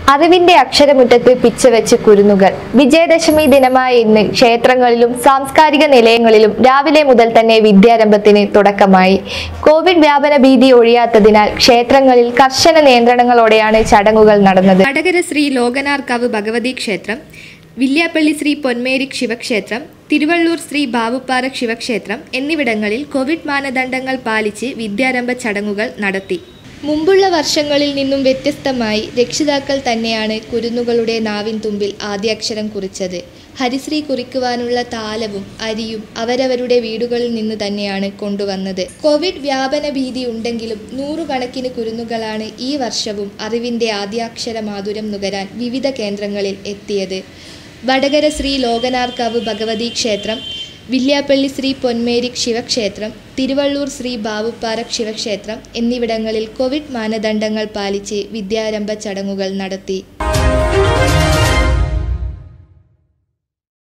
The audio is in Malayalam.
അറിവിന്റെ അക്ഷരമുറ്റത്ത് പിച്ചവെച്ച് കുരുന്നുകൾ വിജയദശമി ദിനമായ ഇന്ന് ക്ഷേത്രങ്ങളിലും സാംസ്കാരിക നിലയങ്ങളിലും രാവിലെ മുതൽ തന്നെ വിദ്യാരംഭത്തിന് തുടക്കമായി കോവിഡ് വ്യാപന ഭീതി ഒഴിയാത്തതിനാൽ ക്ഷേത്രങ്ങളിൽ കർശന നിയന്ത്രണങ്ങളോടെയാണ് ചടങ്ങുകൾ നടന്നത് വടകര ശ്രീ ലോകനാർക്കാവ് ഭഗവതി ക്ഷേത്രം വില്യാപ്പള്ളി ശ്രീ പൊന്മേരി ശിവക്ഷേത്രം തിരുവള്ളൂർ ശ്രീ ബാവുപ്പാറ ശിവക്ഷേത്രം എന്നിവിടങ്ങളിൽ കോവിഡ് മാനദണ്ഡങ്ങൾ പാലിച്ച് വിദ്യാരംഭ ചടങ്ങുകൾ നടത്തി മുമ്പുള്ള വർഷങ്ങളിൽ നിന്നും വ്യത്യസ്തമായി രക്ഷിതാക്കൾ തന്നെയാണ് കുരുന്നുകളുടെ നാവിൻ തുമ്പിൽ ആദ്യാക്ഷരം കുറിച്ചത് ഹരിശ്രീ കുറിക്കുവാനുള്ള താലവും അരിയും അവരവരുടെ വീടുകളിൽ നിന്ന് തന്നെയാണ് കൊണ്ടുവന്നത് കോവിഡ് വ്യാപന ഭീതി ഉണ്ടെങ്കിലും നൂറുകണക്കിന് കുരുന്നുകളാണ് ഈ വർഷവും അറിവിൻ്റെ ആദ്യാക്ഷര മാധുരം നുകരാൻ വിവിധ കേന്ദ്രങ്ങളിൽ എത്തിയത് വടകര ശ്രീ ലോകനാർക്കാവ് ഭഗവതി ക്ഷേത്രം വില്യാപ്പള്ളി ശ്രീ പൊന്മേരി ശിവക്ഷേത്രം തിരുവള്ളൂർ ശ്രീ ബാവുപ്പാറ ശിവക്ഷേത്രം എന്നിവിടങ്ങളിൽ കോവിഡ് മാനദണ്ഡങ്ങൾ പാലിച്ച് വിദ്യാരംഭ ചടങ്ങുകൾ നടത്തി